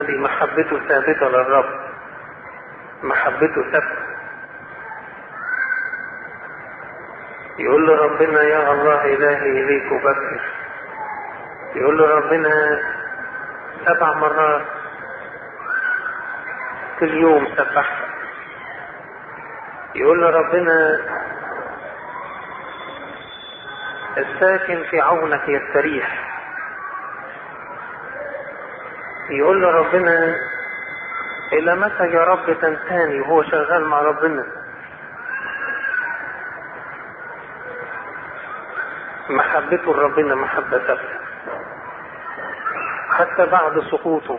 دي محبته ثابتة للرب محبته ثابتة يقول له ربنا يا الله إلهي إليك أبكر يقول له ربنا سبع مرات كل يوم سبحت يقول له ربنا الساكن في عونك يستريح يقول له ربنا إلى متى يا رب تنساني وهو شغال مع ربنا محبته لربنا محبة ثابتة حتى بعد سقوطه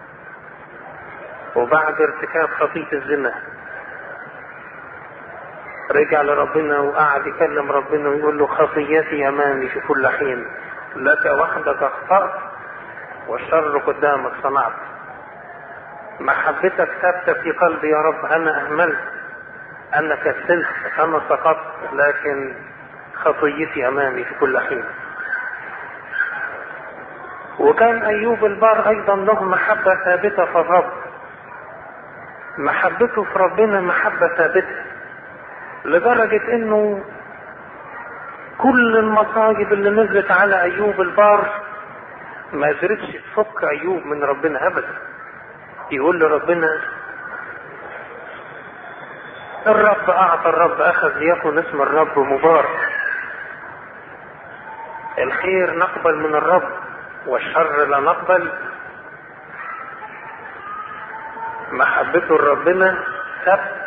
وبعد ارتكاب خطية الزنا رجع لربنا وقعد يكلم ربنا ويقول له خطيتي امامي في كل حين لك وحدك اخطأت والشر قدامك صنعت محبتك ثابتة في قلبي يا رب انا اهملت انا كسلت انا سقطت لكن خطيتي امامي في كل حين وكان ايوب البار ايضا له محبة ثابتة في الرب محبته في ربنا محبة ثابتة لدرجة انه كل المصايب اللي نزلت على ايوب البار ما قدرتش تفك ايوب من ربنا ابدا يقول لربنا الرب اعطى الرب اخذ ليكن اسم الرب مبارك الخير نقبل من الرب والشر لا نقبل محبته لربنا ثبت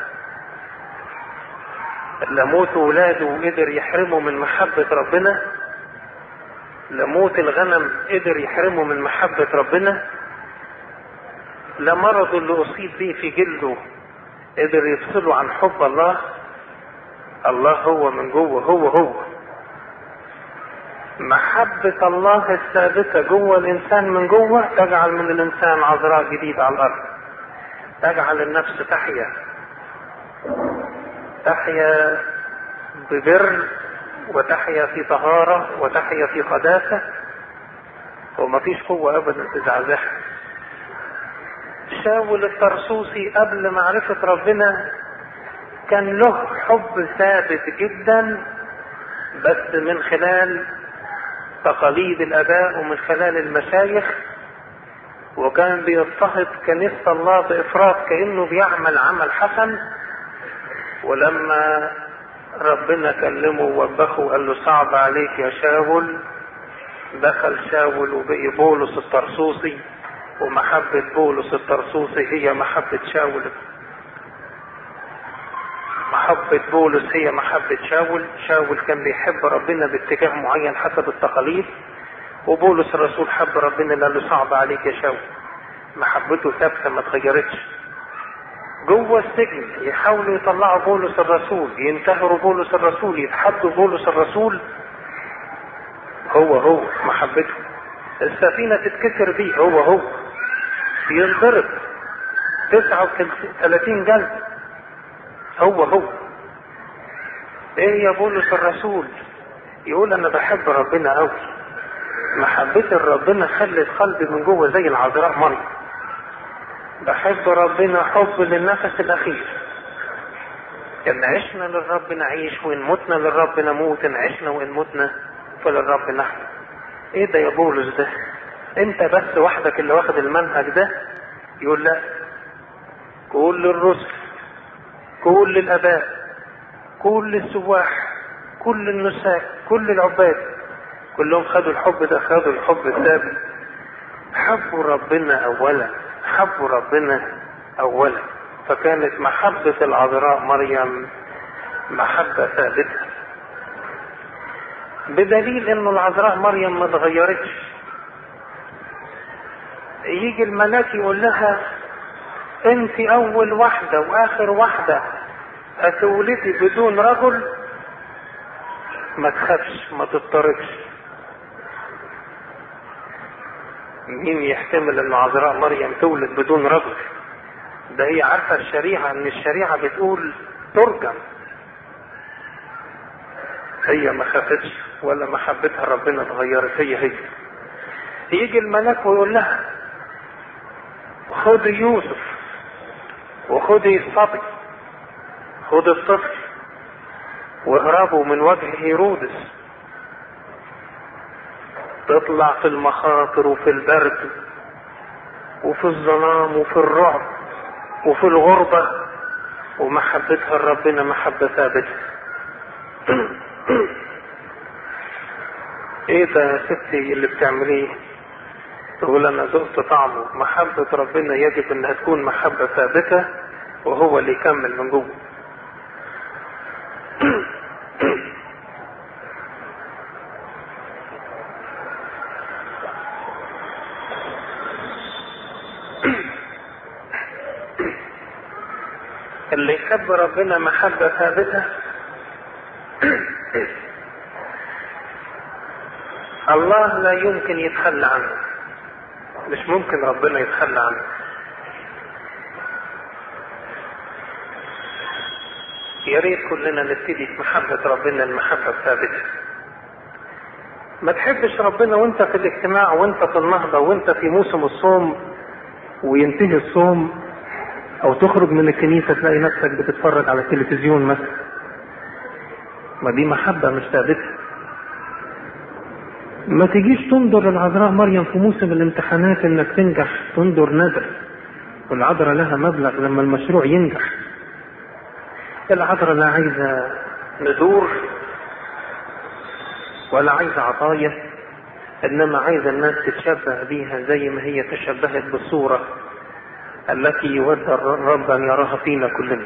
لموت ولاده قدر يحرمه من محبة ربنا لموت الغنم قدر يحرمه من محبة ربنا لمرضه اللي أصيب به في جلده قدر يفصله عن حب الله الله هو من جوه هو هو محبة الله الثابتة جوه الإنسان من جوه تجعل من الإنسان عذراء جديد على الأرض تجعل النفس تحيا تحيا ببر وتحيا في طهارة وتحيا في قداسة ومفيش قوة أبدا تزعزعها شاول الطرسوسي قبل معرفة ربنا كان له حب ثابت جدا بس من خلال تقاليد الآباء ومن خلال المشايخ وكان بيضطهد كنيسة الله بإفراط كأنه بيعمل عمل حسن ولما ربنا كلمه ووبخه وقال له صعب عليك يا شاول دخل شاول وبقي بولس الطرسوسي ومحبة بولس الطرسوسي هي محبة شاول محبة بولس هي محبة شاول شاول كان بيحب ربنا باتجاه معين حسب التقاليد وبولس الرسول حب ربنا اللي قال له صعب عليك يا شاول محبته ثابتة ما اتغيرتش جوه السجن يحاولوا يطلعوا بولس الرسول ينتهروا بولس الرسول يتحدوا بولس الرسول هو هو محبته السفينة تتكسر بيه هو هو ينضرب 39 جلد هو هو ايه يا بولس الرسول يقول انا بحب ربنا قوي محبتي لربنا خلت قلبي من جوه زي العذراء مريم بحب ربنا حب للنفس الاخير ان عشنا للرب نعيش وان متنا للرب نموت ان عشنا وان متنا فللرب نحن ايه ده يا بولس ده انت بس وحدك اللي واخد المنهج ده يقول لا كل الرسل كل الاباء كل السواح كل النساك كل العباد كلهم خدوا الحب ده خدوا الحب الثابت حبوا ربنا اولا حبوا ربنا اولا فكانت محبة العذراء مريم محبة ثابتة بدليل انه العذراء مريم ما اتغيرتش يجي الملاك يقول لها انت اول واحدة واخر واحدة هتولدي بدون رجل ما تخافش ما تضطربش مين يحتمل ان عذراء مريم تولد بدون رجل ده هي عارفة الشريعة ان الشريعة بتقول ترجم هي ما خافتش ولا محبتها ربنا اتغيرت هي هي يجي الملاك ويقول لها خد يوسف وخدي الصبي خد الطفل واهربوا من وجه هيرودس تطلع في المخاطر وفي البرد وفي الظلام وفي الرعب وفي الغربة ومحبتها لربنا محبة ثابتة ايه ده يا ستي اللي بتعمليه تقول انا ذقت طعمه محبة ربنا يجب انها تكون محبة ثابتة وهو اللي يكمل من جوه اللي يحب ربنا محبة ثابتة الله لا يمكن يتخلى عنه مش ممكن ربنا يتخلى عنه يا ريت كلنا نبتدي في محبة ربنا المحبة الثابتة ما تحبش ربنا وانت في الاجتماع وانت في النهضة وانت في موسم الصوم وينتهي الصوم او تخرج من الكنيسة تلاقي نفسك بتتفرج على التلفزيون مثلا ما دي محبة مش ثابتة ما تجيش تنظر العذراء مريم في موسم الامتحانات انك تنجح تنظر ندر والعذراء لها مبلغ لما المشروع ينجح العذراء لا عايزة ندور ولا عايزة عطايا انما عايزة الناس تتشبه بيها زي ما هي تشبهت بالصورة التي يود الرب ان يراها فينا كلنا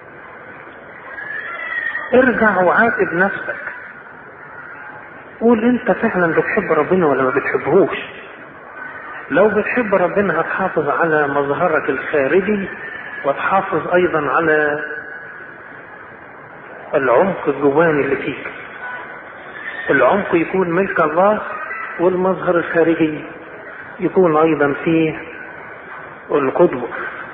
ارجع وعاتب نفسك قول انت فعلا بتحب ربنا ولا ما بتحبهوش لو بتحب ربنا هتحافظ على مظهرك الخارجي وتحافظ ايضا على العمق الجواني اللي فيك العمق يكون ملك الله والمظهر الخارجي يكون ايضا فيه القدوة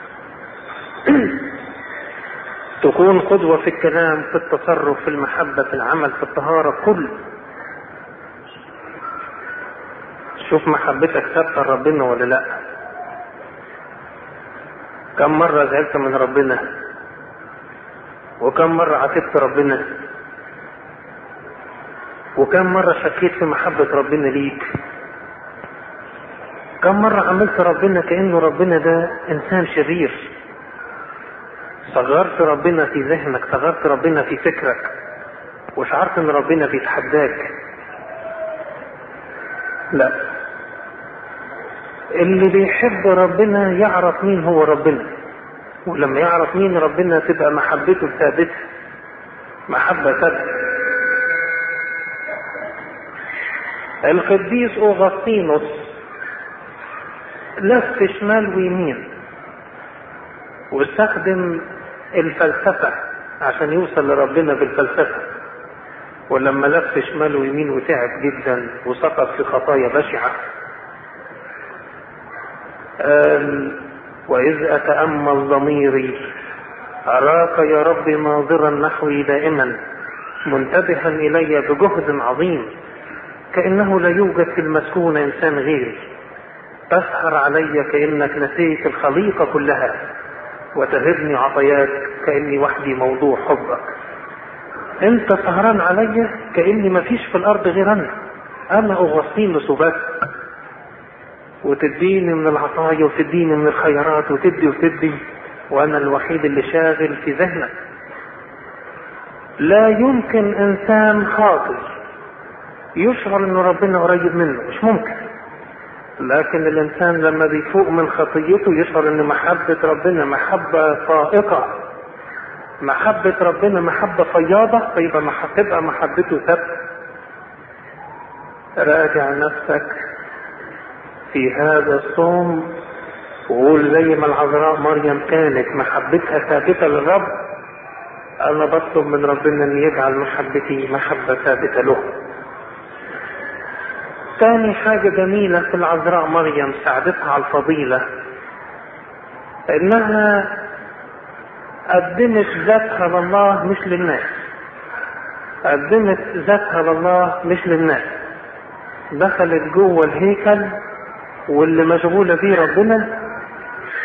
تكون قدوة في الكلام في التصرف في المحبة في العمل في الطهارة كله شوف محبتك ثابتة لربنا ولا لا كم مرة زعلت من ربنا وكم مرة عاتبت ربنا وكم مرة شكيت في محبة ربنا ليك كم مرة عملت ربنا كأنه ربنا ده إنسان شرير صغرت ربنا في ذهنك صغرت ربنا في فكرك وشعرت ان ربنا بيتحداك لا اللي بيحب ربنا يعرف مين هو ربنا ولما يعرف مين ربنا تبقى محبته ثابتة محبة ثابتة القديس أوغسطينوس لف شمال ويمين واستخدم الفلسفة عشان يوصل لربنا بالفلسفة ولما لف شمال ويمين وتعب جدا وسقط في خطايا بشعة قال وإذ أتأمل ضميري أراك يا رب ناظرا نحوي دائما منتبها إلي بجهد عظيم كأنه لا يوجد في المسكون إنسان غيري تسهر علي كأنك نسيت الخليقة كلها وتهبني عطيات كأني وحدي موضوع حبك انت سهران علي كأني مفيش في الأرض غير أنا أنا أغسطينوس وبس وتديني من العطايا وتديني من الخيرات وتدي وتدي وانا الوحيد اللي شاغل في ذهنك لا يمكن انسان خاطئ يشعر ان ربنا قريب منه مش ممكن لكن الانسان لما بيفوق من خطيته يشعر ان محبة ربنا محبة فائقة محبة ربنا محبة فياضة فيبقى تبقى محبته ثابتة راجع نفسك في هذا الصوم وقول زي ما العذراء مريم كانت محبتها ثابتة للرب أنا بطلب من ربنا أن يجعل محبتي محبة ثابتة له. تاني حاجة جميلة في العذراء مريم ساعدتها على الفضيلة إنها قدمت ذاتها لله مش للناس. قدمت ذاتها لله مش للناس. دخلت جوه الهيكل واللي مشغولة فيه ربنا